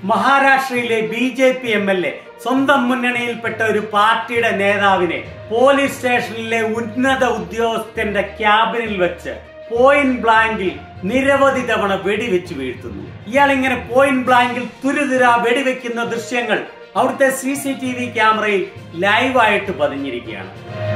മഹാരാഷ്ട്രയിലെ B J P M L A സ്വന്തം മുന്നണിയിൽപ്പെട്ട ഒരു പാർട്ടിയുടെ നേതാവിനെ പോലീസ് സ്റ്റേഷനിലെ ഉന്നത ഉദ്യോഗസ്ഥന്റെ ക്യാബിനിൽ വെച്ച് പോയിന്റ് ബ്ലാങ്കിൽ നിരവധി തവണ വെടിവെച്ച് വീഴ്ത്തുന്നു ഇയാൾ ഇങ്ങനെ പോയിന്റ് ബ്ലാങ്കിൽ തുരുതുര വെടിവെക്കുന്ന ദൃശ്യങ്ങൾ അവിടുത്തെ സി സി ടി വി ക്യാമറയിൽ ലൈവായിട്ട് പതിഞ്ഞിരിക്കുകയാണ്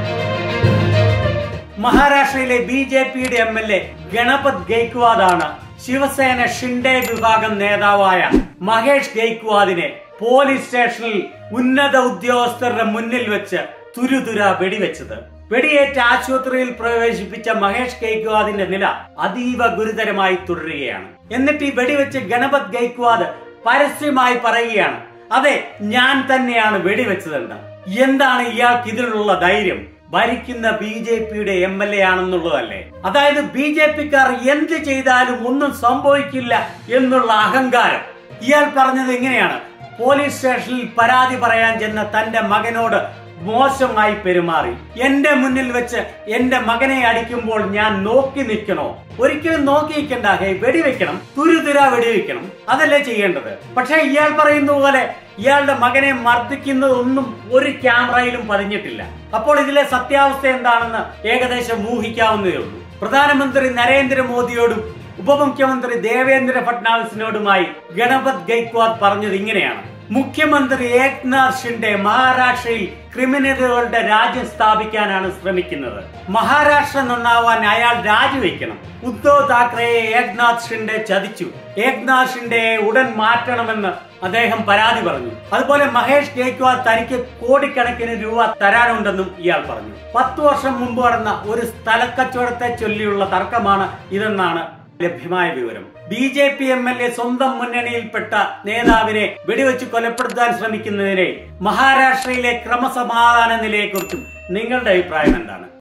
മഹാരാഷ്ട്രയിലെ ബി ജെ പിയുടെ എം എൽ എ ഗണപത് ഗെയ്ക്വാദാണ് ശിവസേന ഷിൻഡെ വിഭാഗം നേതാവായ മഹേഷ് ഗെയ്ക്വാദിനെ പോലീസ് സ്റ്റേഷനിൽ ഉന്നത ഉദ്യോഗസ്ഥരുടെ മുന്നിൽ വെച്ച് തുരുതുര വെടിവെച്ചത് വെടിയേറ്റ ആശുപത്രിയിൽ പ്രവേശിപ്പിച്ച മഹേഷ് ഗെയ്ക്വാദിന്റെ നില അതീവ ഗുരുതരമായി തുടരുകയാണ് എന്നിട്ട് ഈ വെടിവെച്ച് ഗണപത് ഗെയ്ക്വാദ് പരസ്യമായി പറയുകയാണ് അതെ ഞാൻ തന്നെയാണ് വെടിവെച്ചതെന്ന് എന്താണ് ഇയാൾക്ക് ഇതിനുള്ള ധൈര്യം ഭരിക്കുന്ന ബി ജെ പിയുടെ എം എൽ എ ആണെന്നുള്ളതല്ലേ അതായത് ബി ജെ പിക്കാർ എന്ത് ചെയ്താലും ഒന്നും സംഭവിക്കില്ല എന്നുള്ള അഹങ്കാരം ഇയാൾ പറഞ്ഞത് എങ്ങനെയാണ് പോലീസ് സ്റ്റേഷനിൽ പരാതി പറയാൻ ചെന്ന തന്റെ മകനോട് മോശമായി പെരുമാറി എന്റെ മുന്നിൽ വെച്ച് എന്റെ മകനെ അടിക്കുമ്പോൾ ഞാൻ നോക്കി നിൽക്കണോ ഒരിക്കലും നോക്കി നിൽക്കണ്ട ഹേ വെടിവെക്കണം തുരുതുര വെടിവെക്കണം അതല്ലേ ചെയ്യേണ്ടത് പക്ഷെ ഇയാൾ പറയുന്ന പോലെ ഇയാളുടെ മകനെ മർദ്ദിക്കുന്നതൊന്നും ഒരു ക്യാമറയിലും പതിഞ്ഞിട്ടില്ല അപ്പോൾ ഇതിലെ സത്യാവസ്ഥ എന്താണെന്ന് ഏകദേശം ഊഹിക്കാവുന്നതേ ഉള്ളൂ പ്രധാനമന്ത്രി നരേന്ദ്രമോദിയോടും ഉപമുഖ്യമന്ത്രി ദേവേന്ദ്ര ഫട്നാവിസിനോടുമായി ഗണപത് ഗൈക്വാദ് പറഞ്ഞത് ഇങ്ങനെയാണ് മുഖ്യമന്ത്രി ഏക്നാഥ് ഷിൻഡെ മഹാരാഷ്ട്രയിൽ ക്രിമിനലുകളുടെ രാജ്യം സ്ഥാപിക്കാനാണ് ശ്രമിക്കുന്നത് മഹാരാഷ്ട്ര നന്നാവാൻ അയാൾ രാജിവെക്കണം ഉദ്ധവ് താക്കറെയെ ഏക്നാഥ് ഷിൻഡെ ചതിച്ചു ഏക്നാഥ് ഷിൻഡെയെ ഉടൻ മാറ്റണമെന്ന് അദ്ദേഹം പരാതി പറഞ്ഞു അതുപോലെ മഹേഷ് ഗേക്വാദ് തനിക്ക് കോടിക്കണക്കിന് രൂപ തരാനുണ്ടെന്നും ഇയാൾ പറഞ്ഞു പത്തു വർഷം മുമ്പ് നടന്ന ഒരു സ്ഥലക്കച്ചവടത്തെ ചൊല്ലിയുള്ള തർക്കമാണ് ഇതെന്നാണ് ലഭ്യമായ വിവരം B J P M L A സ്വന്തം മുന്നണിയിൽപ്പെട്ട നേതാവിനെ വെടിവെച്ച് കൊലപ്പെടുത്താൻ ശ്രമിക്കുന്നതിനെ മഹാരാഷ്ട്രയിലെ ക്രമസമാധാന നിലയെക്കുറിച്ചും നിങ്ങളുടെ അഭിപ്രായം എന്താണ്